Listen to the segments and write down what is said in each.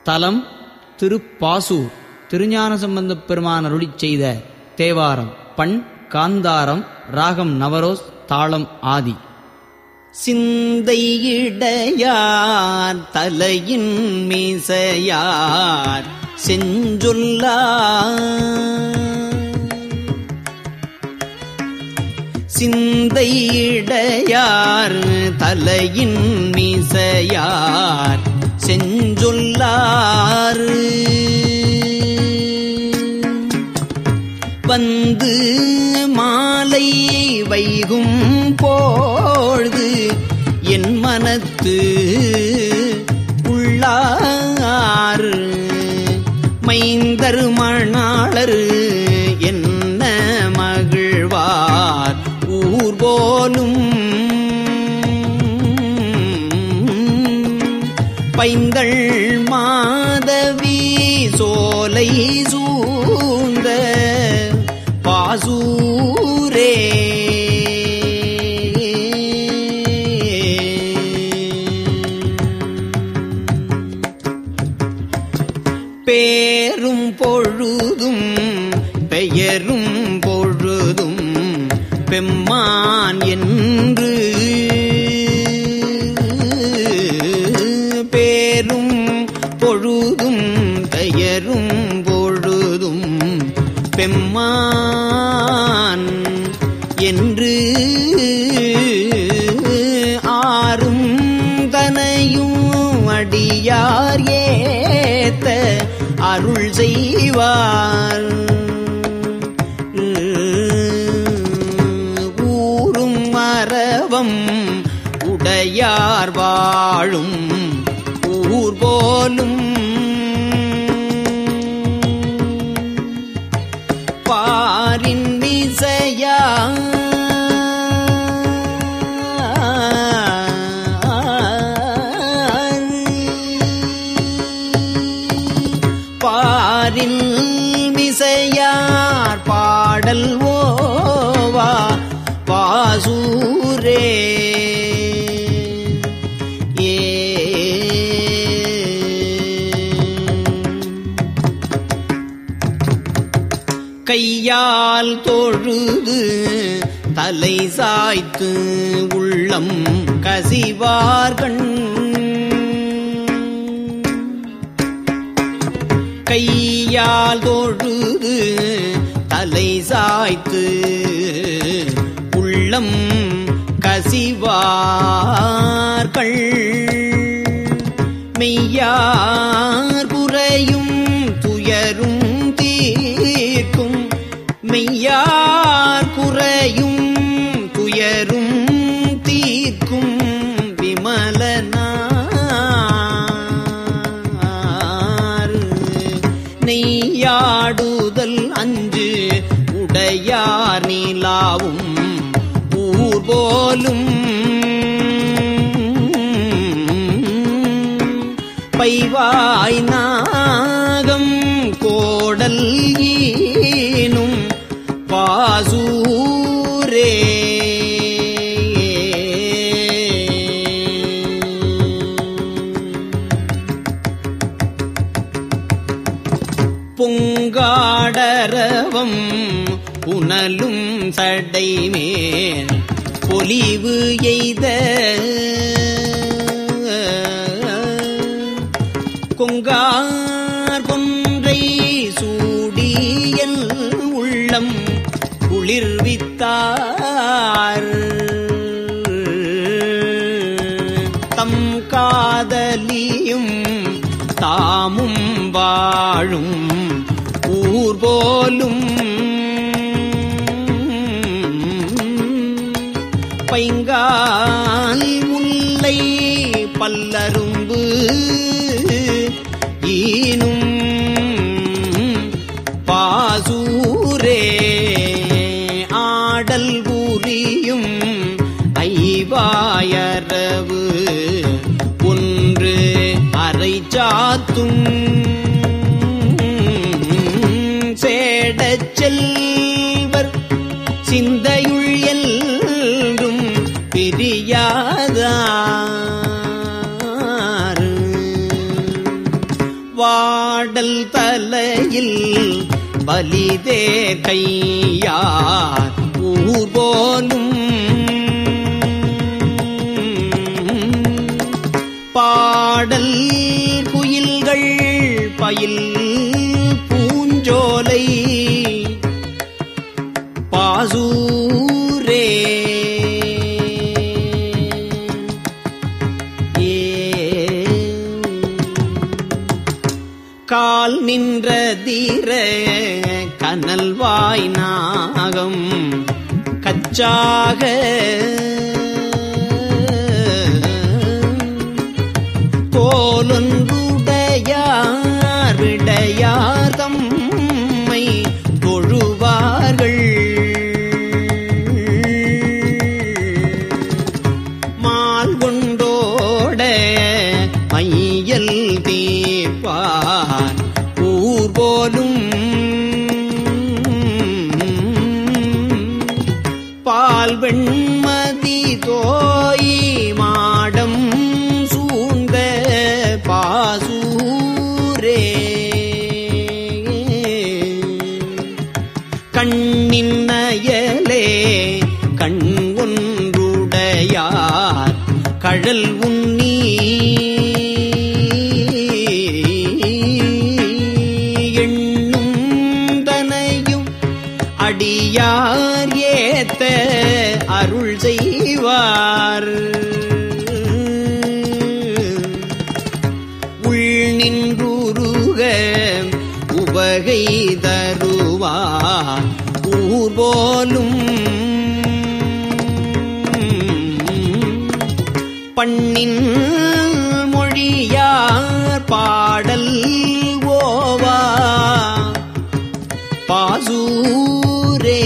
தலம் திருப்பாசூர் திருஞான சம்பந்தப் பெருமான் அருளிச் செய்த தேவாரம் பண் காந்தாரம் ராகம் நவரோஸ் தாளம் ஆதி சிந்தையிடையார் தலையின் மீசையார் செஞ்சொல்லார் சிந்தையிடையார் தலையின் மீசையார் செஞ்சொல்லார் வந்து மாலை வைகும் பொழுது என் மனத்து உள்ளார் மைந்தர் மணாளர் என்ன மகிழ்வார் ஊர் போலும் பைந்தள் மாதவி சோலை சூழ்ந்த பாசூரே பேரும் பொழுதும் பெயரும் பொழுதும் பெம்மான் என்று பேரும் பொழுதும் பெயரும் பொழுதும் பெம்மான் என்று ஆறும் தனையும் அடியார் ஏத்த அருள் செய்வார் ஊரும் மரவம் உடையார் வாழும் ஊர் போலும் பாரின் மிசையா பாரில் மிசையார் பாடல் ஓவா பாசூரே ஏ கையால் தொழுது தலை சாய்த்து உள்ளம் கசிவார்கண் கையால் தொழுது தலை சாய்த்து உள்ளம் கசிவார்கள் மெய்யார் குறையும் துயரும் தீர்க்கும் மெய்யார் குறையும் துயரும் தீர்க்கும் விமலனார் நெய்யாடுதல் அஞ்சு உடையார் நீலாவும் ஊர் போலும் பைவாய் நாகம் கோடல் ஈனும் பாசூரே பொங்காடரவம் புனலும் சடைமேல் பொலிவு எய்த கொங்கார் கொன்றை சூடியல் உள்ளம் குளிர்வித்தார் தம் காதலியும் தாமும் வாழும் ஊர் போலும் பைங்கால் முல்லை பல்லரும்பு ஈனும் பாசூரே ஆடல் புரியும் ஐவாயரவு ஒன்று அரை சாத்தும் சேடச் செல்வர் சிந்தையுள் என்றும் பிரியாதார் வாடல் தலையில் பலிதே கையார் ஊர் போலும் பாடல் குயில்கள் பயில் பூஞ்சோலை பாசூரே கால் நின்ற தீர கனல் வாய் நாகம் கச்சாக கோலொன்றுடையார் விடையார் தம்மை தொழுவார்கள் மால் கொண்டோட மையல் தீர்ப்பார் ஊர் போலும் பால் வெண்மதி தோய் மாடம் சூழ்ந்த பாசூரே கண்ணின் நயலே கண் ஒன்றுடையார் கழல் உண்ணி எண்ணும் தனையும் அடியார் ஏத்த அருள் செய்வார் உள் நின்றுருக உவகை தருவார் ஊர் போலும் பண்ணின் மொழியார் பாடல் ஓவா பாசூரே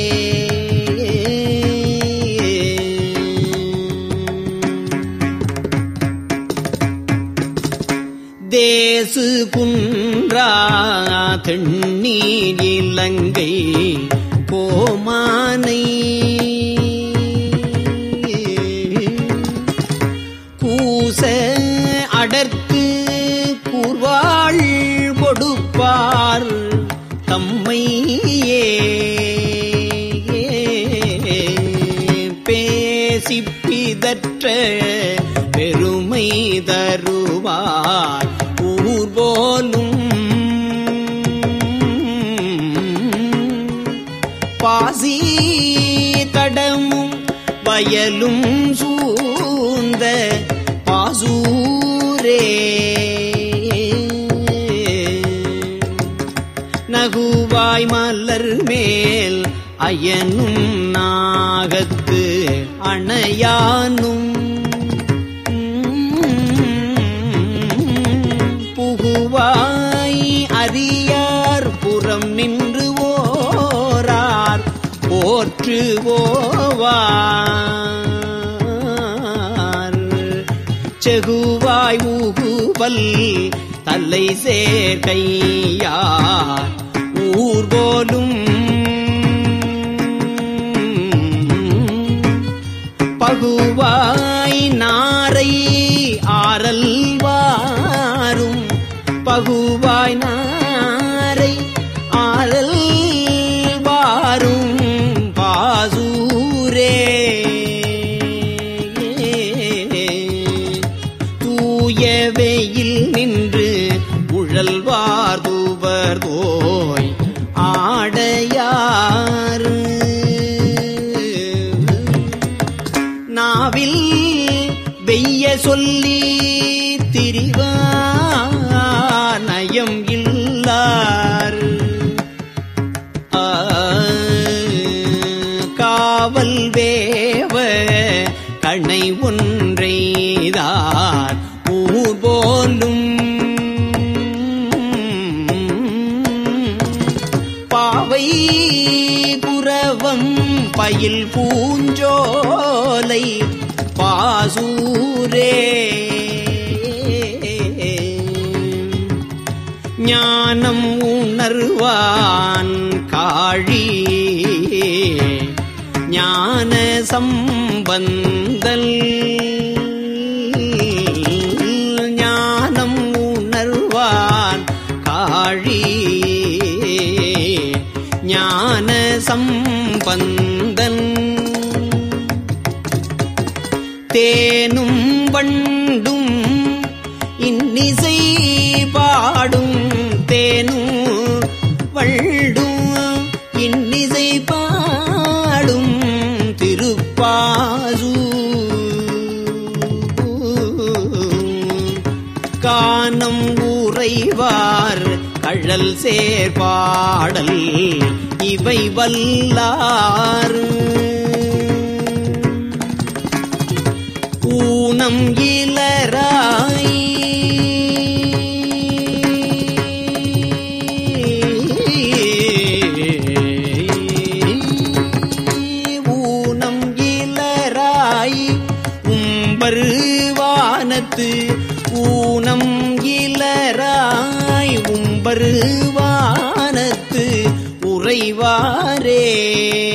தேசு குன்றா தென்னீர் இலங்கை கோமானை கூச அடர்த்து கூர்வாள் கொடுப்பார் தம்மையே பேசி பிதற்ற பெருமை தருவார் ஊர் போலும் பாசி தடமும் வயலும் சூழ்ந்த பாசூரே நகுவாய் மலர் மேல் அயனும் நாகத்து அணையானும் புகுவாய் அறியார் புறம் நின்று ஓரார் போற்றுவோவார் செகுவாய் ஊகுவல் தலை சேர்க்கையார் ஊர் போலும் பகுவாய் நாரை ஆரல் வாரும் பகுவாய் நாரை ஆரல் வாரும் பாசூரே தூய வெயில் நின்று உழல்வார் தூவர் தோய் ஆடையார் நாவில் வெய்ய சொல்லி திரிவார் நயம் இல்லார் ஆ, காவல் வேவ கணை ஒன்றைதார் ஊர் போலும் பாவை புறவம் பயில் பூஞ்சோலை பாசூரே ஞானம் உணர்வான் காழி ஞான சம்பந்தல் ஞானம் உணர்வான் தேனும் வண்டும் இன்னிசை பாடும் தேனும் வண்டும் இன்னிசை பாடும் திருப்பாசு கானம் உறைவார் கழல் சேர்பாடல் இவை வல்லார் ஊனம் இலராய் ஊனம் இலராய் உம்பரு வானத்து ஊனம் இலராய் உம்பரு வானத்து உறைவாரே